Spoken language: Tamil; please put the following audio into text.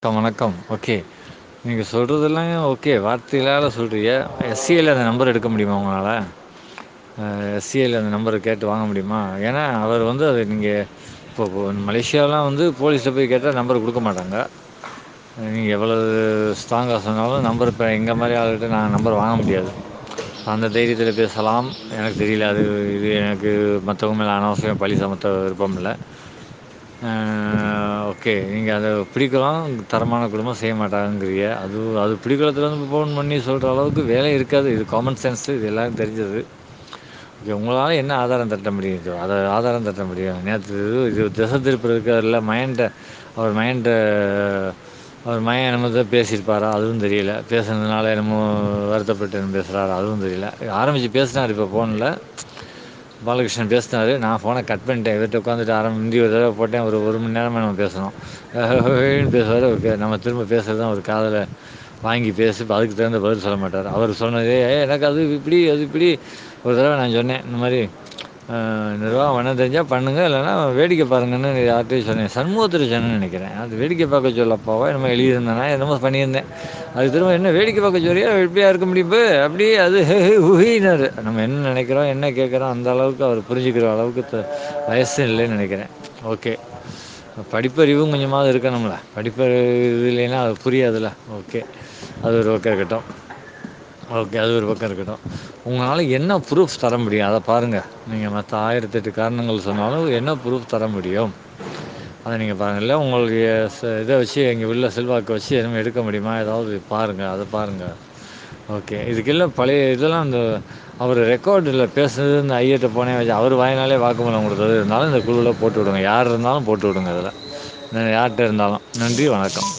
கம் வணக்கம் ஓகே நீங்க சொல்றதெல்லாம் ஓகே வார்த்தைகளால சொல்றீங்க எஸ் சி ல அந்த நம்பர் எடுக்க முடியுமா உங்களால எஸ் சி ல அந்த நம்பர கேட்டு வாங்க முடியுமா ஏன்னா அவர் வந்து அது நீங்க இப்போ மலேசியாலாம் வந்து போலீஸ்ல போய் கேட்டா நம்பர் குடுக்க மாட்டாங்க நீங்க எவ்வளவு ஸ்ட்ராங்கா சொன்னாலும் நம்பர் இப்ப எங்க மாரி ஆளுகிட்ட நான் நம்பர் வாங்க முடியாது அந்த தைரியத்துல பேசலாம் எனக்கு தெரியல அது இது எனக்கு மத்தவங்க மேல அனாவசியமா பழி சொமத்த விருப்பம் இல்ல ஆ ஓகே நீங்க அத பிடிக்கலாம் தரமான குடும்பம் செய்ய மாட்டாங்கங்கிறீங்க அது அது பிடிவாதத்துல வந்து ஃபோன் பண்ணி சொல்ற அளவுக்கு வேலை இருக்காது இது காமன் சென்ஸ் இது எல்லாருக்கும் தெரிஞ்சது உங்களால என்ன ஆதாரம் திரட்ட முடியும் அத ஆதாரம் திரட்ட முடியும் நேத்து இது திச திருப்ப இருக்கார்ல்ல மகன்ட்ட அவர் மகன்ட்ட அவர் மகன் என்னமோ பேசியிருப்பாரா அதுவும் தெரியல பேசுனதுனால என்னமோ வருத்தப்பட்டு எதுவும் பேசுறாரா அதுவும் தெரியல ஆரம்பிச்சு பேசினாரு இப்போ ஃபோன்ல பாலகிருஷ்ணன் பேசினாரு நான் ஃபோன கட் பண்ணிட்டேன் இவர்ட்ட உட்காந்துட்டு அர முந்தி ஒரு தடவ போட்டேன் ஒரு ஒரு மணி நேரமா நம்ம பேசுனோம் பேசுவாரு நம்ம திரும்ப பேசுறதுதான் அவரு காதுல வாங்கி பேசு அதுக்கு தகுந்த பதில் சொல்ல மாட்டாரு அவர் சொன்னதே எனக்கு அது இப்படி அது இப்படி ஒரு தடவ நான் சொன்னேன் இந்த மாரி நிர்வாகம் பண்ண தெரிஞ்சா பண்ணுங்க இல்லன்னா வேடிக்கை பாருங்கன்னு யார்ட்டயோ சொன்னேன் சண்முகத்திட்ட சொன்னேன்னு நெனைக்கிறேன் அது வேடிக்கை பார்க்க சொல்லப்பாவோ என்னமோ எழுதியிருந்தேனா என்னமோ பண்ணியிருந்தேன் அதுக்கு திரும்ப என்ன வேடிக்கை பார்க்க சொல்றியா எப்படியா இருக்க முடியும் இப்ப அப்படி அது ஹுஹுன்னாரு நம்ம என்ன நெனைக்கிறோம் என்ன கேட்குறோம் அந்த அளவுக்கு அவர் புரிஞ்சுக்கிற அளவுக்கு வயசு இல்லைன்னு நெனைக்கிறேன் ஓகே படிப்பறிவும் கொஞ்சமாவது இருக்கணும்ல படிப்பறிவு இல்லைன்னா அது புரியாதுல்ல ஓகே அது ஒரு பக்கம் இருக்கட்டும் ஓகே அது ஒரு பக்கம் இருக்கட்டும் உங்களால என்ன ப்ரூஃப் தர முடியும் அத பாருங்க நீங்க மத்த ஆயிரத்தி எட்டு காரணங்கள் சொன்னாலும் என்ன ப்ரூஃப் தர முடியும் அத நீங்க பாருங்க இல்ல உங்களுடைய இத வச்சு இங்க உள்ள செல்வாக்க வச்சு எதுவும் எடுக்க முடியுமா ஏதாவது பாருங்க அத பாருங்க ஓகே இதுக்கெல்லாம் பழைய இதெல்லாம் இந்த அவர் ரெக்கார்டுல பேசுனது இந்த ஐயர்ட்ட போனேன் வச்சு அவர் வாயினாலே வாக்குமூலம் குடுத்தது இருந்தாலும் இந்த குழுவுல போட்டு விடுங்க யார் இருந்தாலும் போட்டு விடுங்க அதுல யார்ட்ட இருந்தாலும் நன்றி வணக்கம்